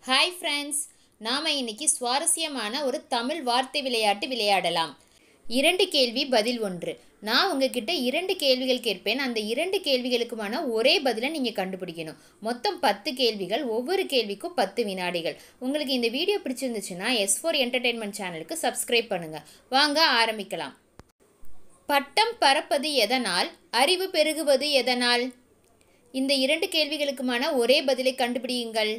hi friends நாம் இன்னைக்கு சுவாரஸ்யமான ஒரு தமிழ் வார்த்தை விளையாட்டு விளையாடலாம் இரண்டு கேள்வி பதில் ஒன்று நான் உங்ககிட்ட இரண்டு கேள்விகள் கேட்பேன் அந்த இரண்டு கேள்விகளுக்குமான ஒரே பதிலை நீங்கள் கண்டுபிடிக்கணும் மொத்தம் பத்து கேள்விகள் ஒவ்வொரு கேள்விக்கும் பத்து வினாடிகள் உங்களுக்கு இந்த வீடியோ பிடிச்சிருந்துச்சுன்னா எஸ் ஃபோர் என்டர்டெயின்மெண்ட் சேனலுக்கு சப்ஸ்கிரைப் பண்ணுங்கள் வாங்க ஆரம்பிக்கலாம் பட்டம் பறப்பது எதனால் அறிவு பெருகுவது எதனால் இந்த இரண்டு கேள்விகளுக்குமான ஒரே பதிலை கண்டுபிடியுங்கள்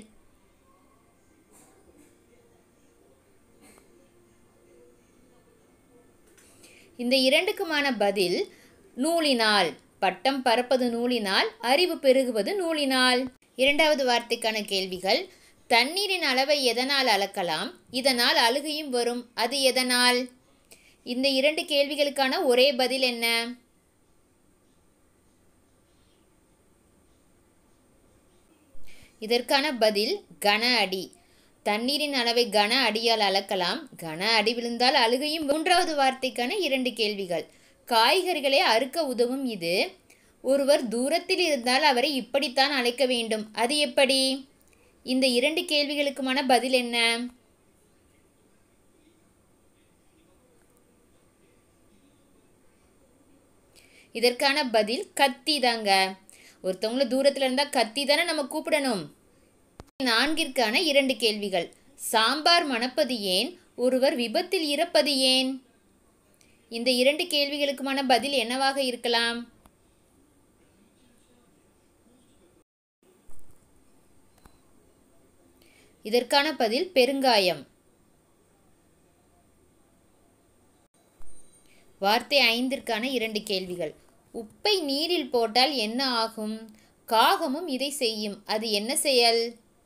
இந்த இரண்டுக்குமான பதில் நூலினால் பட்டம் பறப்பது நூலினால் அறிவு பெருகுவது நூலினால் இரண்டாவது வார்த்தைக்கான கேள்விகள் தண்ணீரின் அளவை எதனால் அளக்கலாம் இதனால் அழுகையும் வரும் அது எதனால் இந்த இரண்டு கேள்விகளுக்கான ஒரே பதில் என்ன இதற்கான பதில் கன அடி தண்ணீரின் அளவை கன அடியால் அளக்கலாம் கன அடி விழுந்தால் அழுகையும் மூன்றாவது வார்த்தைக்கான இரண்டு கேள்விகள் காய்கறிகளை அறுக்க உதவும் இது ஒருவர் தூரத்தில் இருந்தால் அவரை இப்படித்தான் அழைக்க வேண்டும் அது எப்படி இந்த இரண்டு கேள்விகளுக்குமான பதில் என்ன இதற்கான பதில் கத்தி தாங்க ஒருத்தவங்கள தூரத்தில் இருந்தால் கத்தி தானே நம்ம கூப்பிடணும் நான்கிற்கான இரண்டு கேள்விகள் சாம்பார் மணப்பது ஏன் ஒருவர் விபத்தில் இறப்பது ஏன் இந்த இரண்டு கேள்விகளுக்குமான பதில் என்னவாக இருக்கலாம் இதற்கான பதில் பெருங்காயம் வார்த்தை ஐந்திற்கான இரண்டு கேள்விகள் உப்பை நீரில் போட்டால் என்ன ஆகும் காகமும் இதை செய்யும் அது என்ன செயல்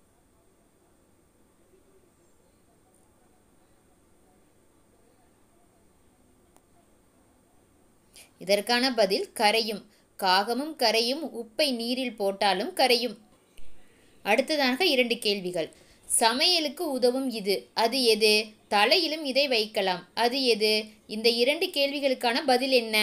இதற்கான பதில் கரையும் காகமும் கரையும் உப்பை நீரில் போட்டாலும் கரையும் அடுத்ததாக இரண்டு கேள்விகள் சமையலுக்கு உதவும் இது அது எது தலையிலும் இதை வைக்கலாம் அது எது இந்த இரண்டு கேள்விகளுக்கான பதில் என்ன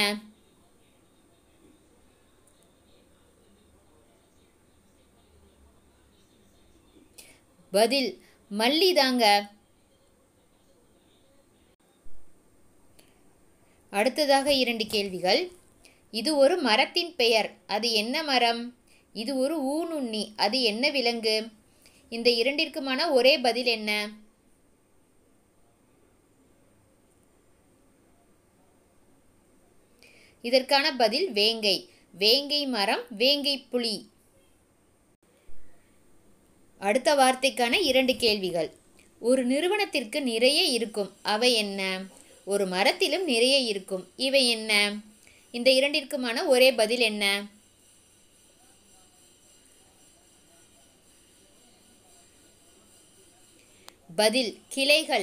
பதில் மல்லி தாங்க அடுத்ததாக இரண்டு கேள்விகள் இது ஒரு மரத்தின் பெயர் அது என்ன மரம் இது ஒரு ஊனுண்ணி அது என்ன விலங்கு இந்த இரண்டிற்குமான ஒரே பதில் என்ன இதற்கான பதில் வேங்கை வேங்கை மரம் வேங்கை புலி அடுத்த வார்த்தைக்கான இரண்டு கேள்விகள் ஒரு நிறுவனத்திற்கு நிறைய இருக்கும் அவை என்ன ஒரு மரத்திலும் நிறைய இருக்கும் இவை என்ன இந்த இரண்டிற்குமான ஒரே பதில் என்ன பதில் கிளைகள்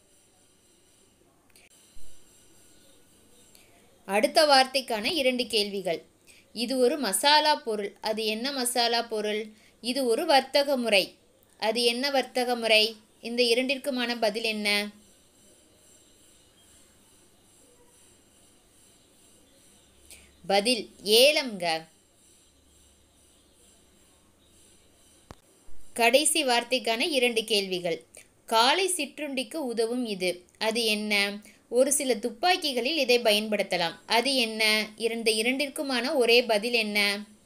அடுத்த வார்த்தைக்கான இரண்டு கேள்விகள் இது ஒரு மசாலா பொருள் அது என்ன மசாலா பொருள் இது ஒரு வர்த்தக முறை அது என்ன வர்த்தக முறை இந்த இரண்டிற்குமான பதில் என்ன பதில் ஏலம்ங்க கடைசி வார்த்தைக்கான இரண்டு கேள்விகள் காலை சிற்றுண்டிக்கு உதவும் இது அது என்ன ஒரு சில துப்பாக்கிகளில் இதை பயன்படுத்தலாம் அது என்ன இந்த இரண்டிற்குமான ஒரே பதில் என்ன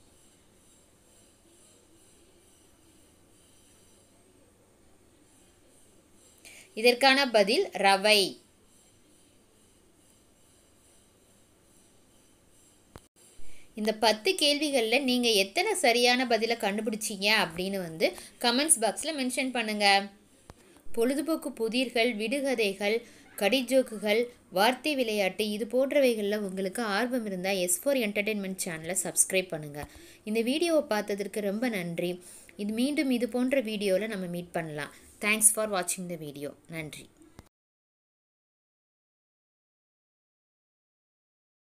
இதற்கான பதில் ரவை இந்த பத்து கேள்விகளில் நீங்கள் எத்தனை சரியான பதிலை கண்டுபிடிச்சிங்க அப்படின்னு வந்து கமெண்ட்ஸ் பாக்ஸில் மென்ஷன் பண்ணுங்கள் பொழுதுபோக்கு புதிர்கள் விடுகதைகள் கடிஜோக்குகள் வார்த்தை விளையாட்டு இது போன்றவைகளில் உங்களுக்கு ஆர்வம் இருந்தால் எஸ் ஃபோர் என்டர்டெயின்மெண்ட் சேனலை சப்ஸ்கிரைப் பண்ணுங்கள் இந்த வீடியோவை பார்த்ததற்கு ரொம்ப நன்றி இது மீண்டும் இது போன்ற வீடியோவில் நம்ம மீட் பண்ணலாம் தேங்க்ஸ் ஃபார் வாட்சிங் த வீடியோ நன்றி